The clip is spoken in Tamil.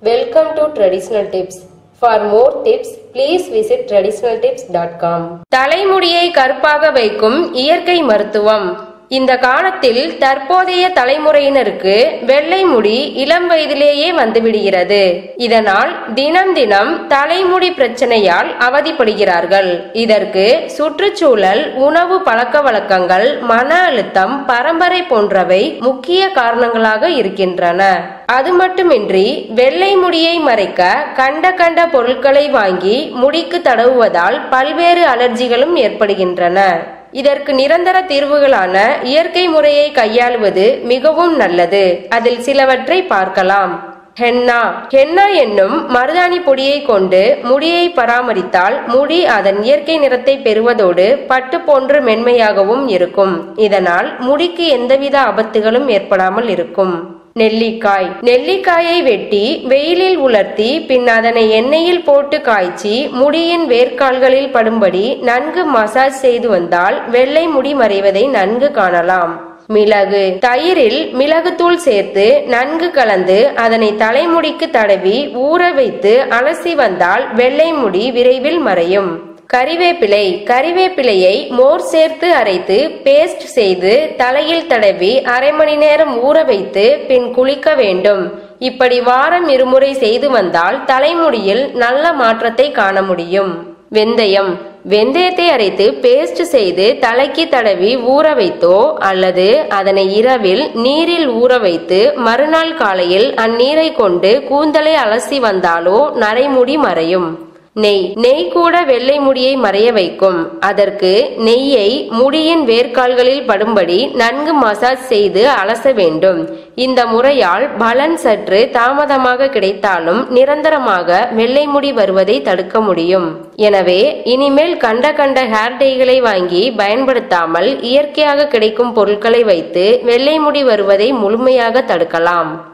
Welcome to Traditional Tips. For more tips, please visit traditionaltips.com. தலைமுடியை கருப்பாக வைக்கும் இயற்கை மருத்துவம் இந்த காலத்தில் தற்போதைய தலைமுறையினருக்கு வெள்ளை முடி இளம் வயதிலேயே வந்துவிடுகிறது இதனால் தினம் தினம் தலைமுடி பிரச்சனையால் அவதிப்படுகிறார்கள் இதற்கு சுற்றுச்சூழல் உணவு பழக்க வழக்கங்கள் மன அழுத்தம் பரம்பரை போன்றவை முக்கிய காரணங்களாக இருக்கின்றன அது மட்டுமின்றி வெள்ளை முடியை மறைக்க கண்ட கண்ட பொருட்களை வாங்கி முடிக்கு தடவுவதால் பல்வேறு அலர்ஜிகளும் ஏற்படுகின்றன இதற்கு நிரந்தர தீர்வுகளான இயற்கை முறையை கையாளுவது மிகவும் நல்லது அதில் சிலவற்றை பார்க்கலாம் ஹென்னா ஹென்னா என்னும் மருதாணி பொடியை கொண்டு முடியை பராமரித்தால் முடி அதன் இயற்கை நிறத்தை பெறுவதோடு பட்டு போன்று மென்மையாகவும் இருக்கும் இதனால் முடிக்கு எந்தவித ஆபத்துகளும் ஏற்படாமல் இருக்கும் நெல்லிக்காய் நெல்லிக்காயை வெட்டி வெயிலில் உலர்த்தி பின் அதனை எண்ணெயில் போட்டு காய்ச்சி முடியின் வேர்க்கால்களில் படும்படி நன்கு மசாஜ் செய்து வந்தால் வெள்ளை முடி மறைவதை நன்கு காணலாம் மிளகு தயிரில் மிளகுத்தூள் சேர்த்து நன்கு கலந்து அதனை தலைமுடிக்கு தடவி ஊற வைத்து அலசி வந்தால் வெள்ளை முடி விரைவில் மறையும் கறிவேப்பிலை கறிவேப்பிலையை மோர் சேர்த்து அரைத்து பேஸ்ட் செய்து தலையில் தடவி அரை மணி நேரம் ஊற வைத்து பின் குளிக்க வேண்டும் இப்படி வாரம் இருமுறை செய்து வந்தால் தலைமுடியில் நல்ல மாற்றத்தை காண முடியும் வெந்தயம் வெந்தயத்தை அரைத்து பேஸ்ட் செய்து தலைக்கு தடவி ஊற வைத்தோ அல்லது அதனை இரவில் நீரில் ஊற வைத்து மறுநாள் காலையில் அந்நீரை கொண்டு கூந்தலை அலசி வந்தாலோ நரைமுடி மறையும் நெய் நெய் கூட வெள்ளை முடியை மறைய வைக்கும் அதற்கு நெய்யை முடியின் வேர்க்கால்களில் படும்படி நன்கு மசாஜ் செய்து அலச வேண்டும் இந்த முறையால் பலன் சற்று தாமதமாக கிடைத்தாலும் நிரந்தரமாக வெள்ளை முடி வருவதை தடுக்க முடியும் எனவே இனிமேல் கண்ட கண்ட ஹேர் டேகளை வாங்கி பயன்படுத்தாமல் இயற்கையாக கிடைக்கும் பொருட்களை வைத்து வெள்ளை முடி வருவதை முழுமையாக தடுக்கலாம்